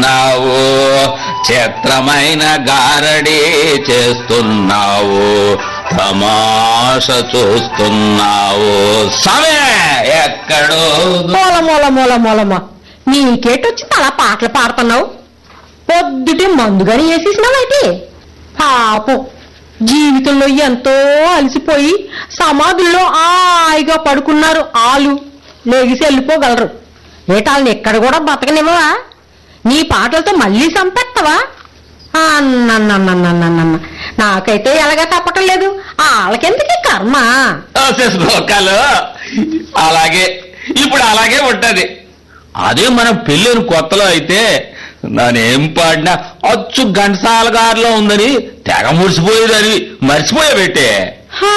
చేస్తున్నావు చిత్రమైన గారడి చేస్తున్నావు తమాష చూస్తున్నావు సమే ఎక్కడో మూల మూల మూల మూలమా నీకేటొచ్చింది అలా పాటలు పాడుతున్నావు పొద్దుటే మందుగాని వేసేసినావైతే పాపం జీవితంలో ఎంతో అలసిపోయి సమాధుల్లో హాయిగా పడుకున్నారు ఆలు లేగిసి వెళ్ళిపోగలరు ఏటాళ్ళని ఎక్కడ కూడా బతకనివ్వవా నీ పాటలతో మళ్ళీ చంపేస్తావా అన్నన్నన్నన్నన్నన్న నాకైతే ఎలాగా తప్పటం లేదు వాళ్ళకెందుకే కర్మ శ్లోకాలు అలాగే ఇప్పుడు అలాగే ఉంటది అదే మన పెళ్ళిన కొత్తలో అయితే నానేం పాడినా అచ్చు ఘంటసాల గారిలో ఉందని తెగ ముడిసిపోయేదని మర్చిపోయా పెట్టే హా,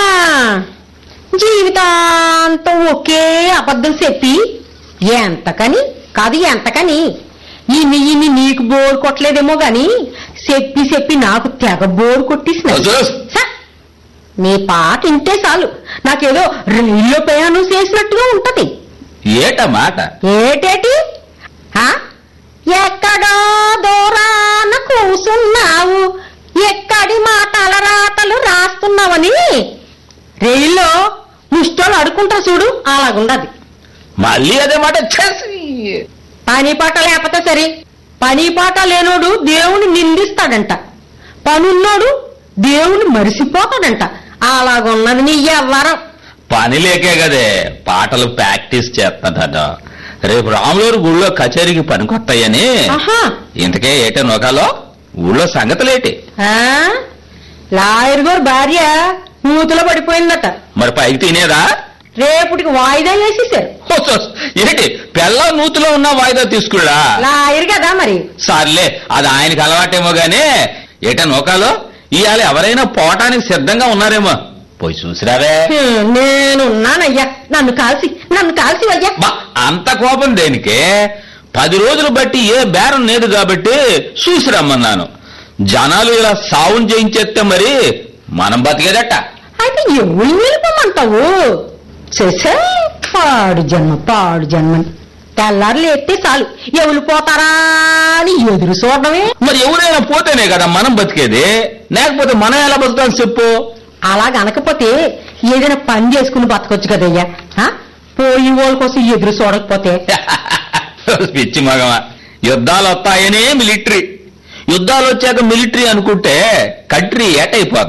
జీవితాంతం ఒకే అబద్ధం చెప్పి ఎంతకని కాదు ఎంతకని ఇన్ని ఇన్ని నీకు బోరు కొట్టలేదేమో గాని చెప్పి చెప్పి నాకు తెగ బోరు కొట్టేసిన చూస్. నీ పాట వింటే చాలు నాకేదో రైల్లో ప్రయాణం చేసినట్టుగా ఉంటది ఏట మాట ఏటేటి హా? ఎక్కడో దూరాన కూసున్నావు ఎక్కడి మాటల రాతలు రాస్తున్నావని రైల్లో ముష్టోళ్ళు అడుకుంటారు చూడు అలాగుండదు మళ్ళీ అదే మాట చేసి పని పాట లేకపోతే సరే పని పాట లేనోడు దేవుని నిందిస్తాడంట పనున్నోడు దేవుని మరిసిపోతాడంట అలాగున్నది నీ ఎవ్వరం పని లేకే కదే పాటలు ప్రాక్టీస్ చేస్తాడట రేపు రాములూరు గుళ్ళో కచేరీకి పనికొస్తాయని ఆహా ఇంతకే ఏటే నొకాలో ఊళ్ళో సంగతులేటి ఆ? లాయర్ గారు భార్య నూతులో పడిపోయిందట మరి పైకి తినేదా రేపుటికి వాయిదా వేసేశారు హోస్ హోస్. ఏంటి పెళ్ళ నూతిలో ఉన్న వాయిదా తీసుకురా లాయర్ కదా మరి సర్లే అది ఆయనకి అలవాటేమో గానీ ఏటా నోకాలో ఇవాళ ఎవరైనా పోవటానికి సిద్ధంగా ఉన్నారేమో పోయి చూసిరావే హ్మ్, నేనున్నానయ్యా నన్ను కాల్సి నన్ను కాల్సి అయ్యా బా అంత కోపం దేనికే పది రోజులు బట్టి ఏ బేరం లేదు కాబట్టి చూసి రమ్మన్నాను జనాలు ఇలా సావును చేయించేస్తే మరి మనం బతికేదట అయితే ఎవరు నిలుపమంటావు చేసే పాడు జన్మ పాడు జన్మని తెల్లారులు ఎత్తే చాలు ఎవరు పోతారా అని ఎదురు చూడడమే మరి ఎవరైనా పోతేనే కదా మనం బతికేది లేకపోతే మనం ఎలా బతుకుతాం చెప్పు అలా గనకపోతే ఏదైనా పని చేసుకుని బతకొచ్చు కదయ్యా ఆ? పోయి వాళ్ళ కోసం ఎదురు చూడకపోతే పిచ్చి మగమా యుద్ధాలు వస్తాయనే మిలిటరీ యుద్ధాలు వచ్చాక మిలిటరీ అనుకుంటే కంట్రీ ఏటైపోద్ది